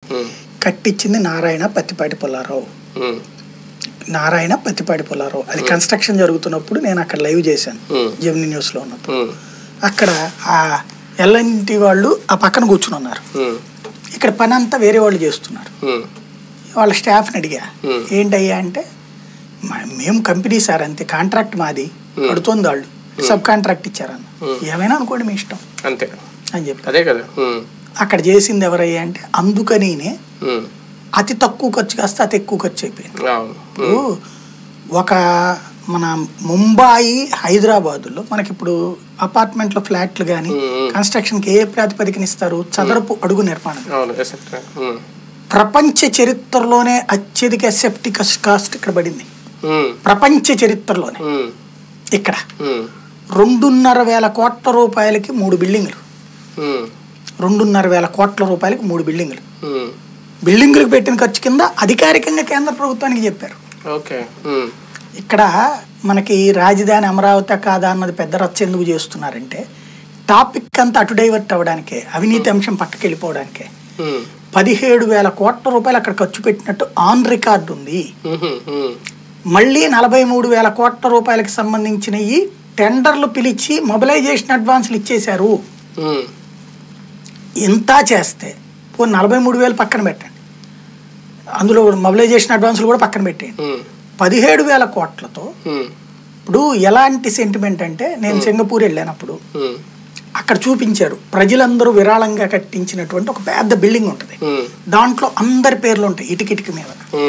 ఉమ్, కట్టించింది నారాయణ పత్తిపాటి పుల్లారావు ఉమ్, నారాయణ పత్తిపాటి పుల్లారావు అది కన్స్ట్రక్షన్ జరుగుతున్నప్పుడు నేను అక్కడ లైవ్ చేశాను ఉమ్, జెమిని న్యూస్లో ఉన్నప్పుడు ఉమ్, అక్కడ ఆ ఎల్ఎన్టీ వాళ్ళు ఆ పక్కన కూర్చుని ఉన్నారు ఉమ్, ఇక్కడ పని అంతా వేరే వాళ్ళు చేస్తున్నారు ఉమ్, వాళ్ళ స్టాఫ్ని అడిగా Hmm. ఏంటయ్యా అంటే "మా- మేము కంపెనీ సార్ అంతే కాంట్రాక్ట్ మాది Hmm. కడుతోంది వాళ్ళు సబ్ కాంట్రాక్ట్ ఇచ్చారన్న Hmm. ఏమైనా అనుకోండి మీ ఇష్టం అంతే అని చెప్పి అదే కదా ఉమ్, అక్కడ చేసింది ఎవరయ్యా అంటే అందుకనినే ఉమ్, అతి తక్కువ ఖర్చు కాస్త అతి ఎక్కువ ఖర్చు అయిపోయింది అవును ఇప్పుడు ఒక మన ముంబాయి హైదరాబాదులో మనకి ఇప్పుడు అపార్ట్మెంట్లో ఫ్లాట్లు కానీ Hmm. కన్స్ట్రక్షన్కి ఏ ప్రాతిపదికన ఇస్తారు చదరపు అడుగు నిర్మాణం అవును ఎసెప్ట్ ఉమ్, ప్రపంచ చరిత్రలోనే అత్యధిక సెప్టిక్ కాస్ట్ ఇక్కడ పడింది ఉమ్, ప్రపంచ చరిత్రలోనే ఉమ్, ఇక్కడ ఉమ్, రెండున్నర వేల కోట్ల రూపాయలకి మూడు బిల్డింగులు ఉమ్, రెండున్నర వేల కోట్ల రూపాయలకి మూడు బిల్డింగులు ఉమ్, బిల్డింగులకు పెట్టిన ఖర్చు కింద అధికారికంగా కేంద్ర ప్రభుత్వానికి చెప్పారు ఓకే ఉమ్, ఇక్కడ మనకి రాజధాని అమరావతి కాదా అన్నది పెద్ద రచ్చ ఎందుకు చేస్తున్నారంటే టాపిక్ అంతా అటు డైవర్ట్ అవ్వడానికే అవినీతి అంశం పక్కకి వెళ్ళిపోవడానికే ఉమ్, పదిహేడు వేల కోట్ల రూపాయలు అక్కడ ఖర్చు పెట్టినట్టు ఆన్ రికార్డు ఉంది ఉమ్, ఉమ్, మళ్ళీ నలభై మూడు వేల కోట్ల రూపాయలకు సంబంధించిన ఈ టెండర్లు పిలిచి మొబిలైజేషన్ అడ్వాన్స్లు ఇచ్చేశారు ఉమ్, ఇంత చేస్తే పోనీ నలభై మూడు వేలు పక్కన పెట్టండి అందులో మొబిలైజేషన్ అడ్వాన్సులు కూడా పక్కన పెట్టేయండి ఉమ్, పదిహేడు వేల కోట్లతో ఉమ్, ఇప్పుడు ఎలాంటి సెంటిమెంట్ అంటే నేను సింగపూర్ వెళ్ళానప్పుడు ఉమ్, అక్కడ చూపించారు ప్రజలందరూ విరాళంగా కట్టించినటువంటి ఒక పెద్ద బిల్డింగ్ ఉంటుంది ఉమ్, దాంట్లో అందరి పేర్లు ఉంటాయి ఇటుకిటికి మీద